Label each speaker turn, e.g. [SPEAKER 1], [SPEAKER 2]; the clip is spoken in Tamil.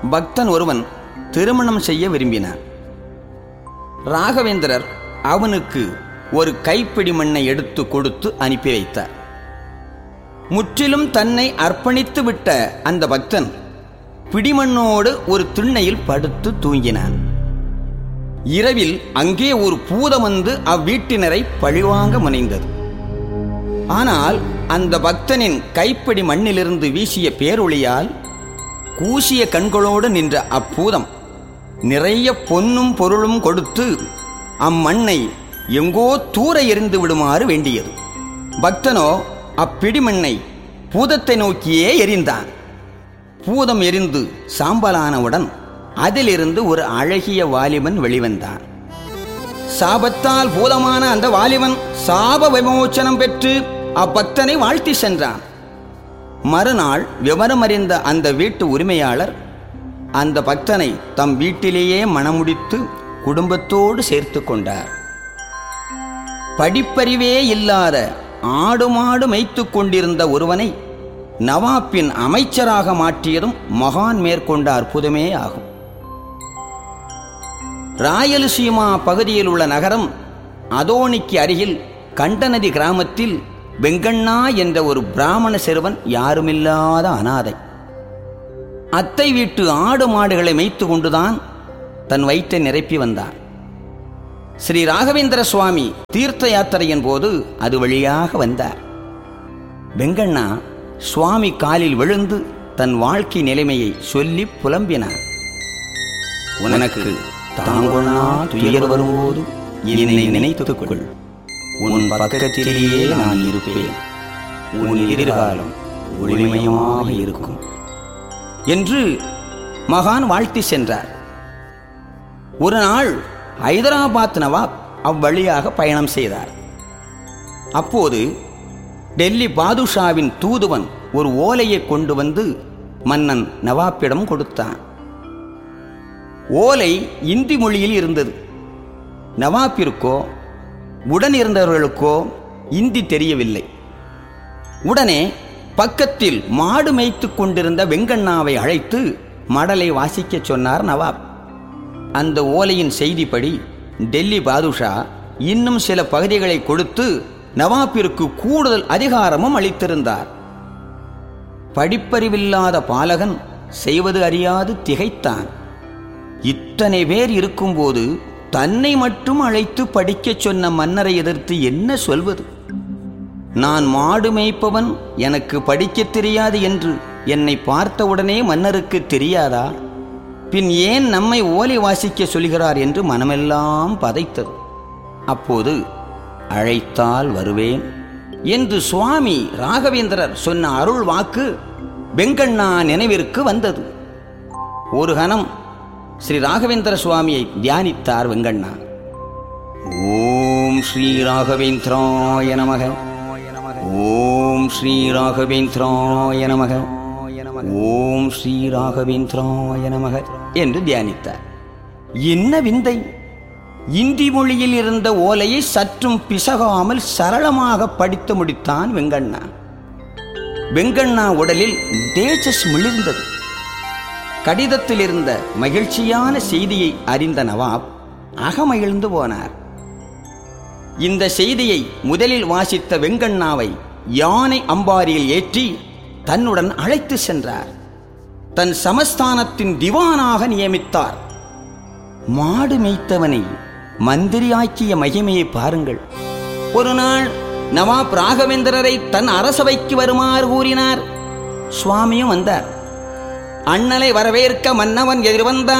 [SPEAKER 1] பக்தன் ஒருவன் திருமணம் செய்ய விரும்பினான் ராகவேந்திரர் அவனுக்கு ஒரு கைப்பிடி மண்ணை எடுத்து கொடுத்து அனுப்பி வைத்தார் முற்றிலும் தன்னை அர்ப்பணித்து விட்ட அந்த பக்தன் பிடிமண்ணோடு ஒரு திண்ணையில் படுத்து தூங்கினான் இரவில் அங்கே ஒரு பூதம் வந்து அவ்வீட்டினரை பழிவாங்க முனைந்தது ஆனால் அந்த பக்தனின் கைப்பிடி மண்ணிலிருந்து வீசிய பேரொளியால் கூசிய கண்களோடு நின்ற அப்பூதம் நிறைய பொன்னும் பொருளும் கொடுத்து அம்மண்ணை எங்கோ தூர எறிந்து விடுமாறு வேண்டியது பக்தனோ அப்பிடிமண்ணை பூதத்தை நோக்கியே எரிந்தான் பூதம் எரிந்து சாம்பலானவுடன் அதிலிருந்து ஒரு அழகிய வாலிபன் வெளிவந்தான் சாபத்தால் பூதமான அந்த வாலிபன் சாப விமோச்சனம் பெற்று அப்பக்தனை வாழ்த்தி சென்றான் மறுநாள் விவரமறிந்த அந்த வீட்டு உரிமையாளர் அந்த பக்தனை தம் வீட்டிலேயே மணமுடித்து குடும்பத்தோடு சேர்த்து கொண்டார் படிப்பறிவே இல்லாத ஆடு மாடு மேய்த்து கொண்டிருந்த ஒருவனை நவாப்பின் அமைச்சராக மாற்றியதும் மகான் மேற்கொண்ட அற்புதமே ஆகும் ராயலசீமா பகுதியில் உள்ள நகரம் அதோனிக்கு அருகில் கண்டநதி கிராமத்தில் வெங்கண்ணா என்ற ஒரு பிராமண சிறுவன் யாருமில்லாத அனாதை அத்தை வீட்டு ஆடு மாடுகளை மேய்த்து கொண்டுதான் தன் வயிற்றை நிரப்பி வந்தார் ஸ்ரீ ராகவேந்திர சுவாமி தீர்த்த யாத்திரையின் போது அது வழியாக வந்தார் வெங்கண்ணா சுவாமி காலில் விழுந்து தன் வாழ்க்கை நிலைமையை சொல்லி புலம்பினார் உனக்கு தாங்கொள்ளா துயர் வரும்போது என்னை நினைத்துக் கொள் உன் பக்கத்திலேயே நான் இருப்பேன் உன் எதிர்காலம் ஒளிமயமாக இருக்கும் என்று மகான் வாழ்த்தி சென்றார் ஒரு நாள் ஹைதராபாத் நவாப் அவ்வழியாக பயணம் செய்தார் அப்போது டெல்லி பாதுஷாவின் தூதுவன் ஒரு ஓலையை கொண்டு வந்து மன்னன் நவாப்பிடம் கொடுத்தான் ஓலை இந்தி மொழியில் இருந்தது நவாப்பிற்கோ உடன் இருந்தவர்களுக்கோ இந்தி தெரியவில்லை உடனே பக்கத்தில் மாடு மேய்த்து கொண்டிருந்த வெங்கண்ணாவை அழைத்து மடலை வாசிக்கச் சொன்னார் நவாப் அந்த ஓலையின் செய்திப்படி டெல்லி பாதுஷா இன்னும் சில பகுதிகளை கொடுத்து நவாப்பிற்கு கூடுதல் அதிகாரமும் அளித்திருந்தார் படிப்பறிவில்லாத பாலகன் செய்வது அறியாது திகைத்தான் இத்தனை பேர் இருக்கும்போது தன்னை மட்டும் அழைத்து படிக்கச் சொன்ன மன்னரை எதிர்த்து என்ன சொல்வது நான் மாடு மேய்ப்பவன் எனக்கு படிக்கத் தெரியாது என்று என்னை பார்த்தவுடனே மன்னருக்கு தெரியாதா பின் ஏன் நம்மை ஓலை வாசிக்க சொல்கிறார் என்று மனமெல்லாம் பதைத்தது அப்போது அழைத்தால் வருவேன் என்று சுவாமி ராகவேந்திரர் சொன்ன அருள் வாக்கு வெங்கண்ணா நினைவிற்கு வந்தது ஒரு கணம் ஸ்ரீ ராகவேந்திர சுவாமியை தியானித்தார் வெங்கண்ணா ஓம் ஸ்ரீ ராகவேந்திராய நமக ஓம் ஸ்ரீ ராகவேந்திராய நமக ஓம் ஸ்ரீ ராகவேந்திராய நமக என்று தியானித்தார் என்ன விந்தை இந்தி மொழியில் இருந்த ஓலையை சற்றும் பிசகாமல் சரளமாக படித்து முடித்தான் வெங்கண்ணா வெங்கண்ணா உடலில் தேஜஸ் மிளிர்ந்தது கடிதத்தில் இருந்த மகிழ்ச்சியான செய்தியை அறிந்த நவாப் அகமகிழ்ந்து போனார் இந்த செய்தியை முதலில் வாசித்த வெங்கண்ணாவை யானை அம்பாரியில் ஏற்றி தன்னுடன் அழைத்து சென்றார் தன் சமஸ்தானத்தின் திவானாக நியமித்தார் மாடு மேய்த்தவனை மந்திரியாக்கிய மகிமையை பாருங்கள் ஒரு நாள் நவாப் ராகவேந்திரரை தன் அரசவைக்கு வருமாறு கூறினார் சுவாமியும் வந்தார் அண்ணலை வரவேற்க மன்னவன் எதிர்வந்தான்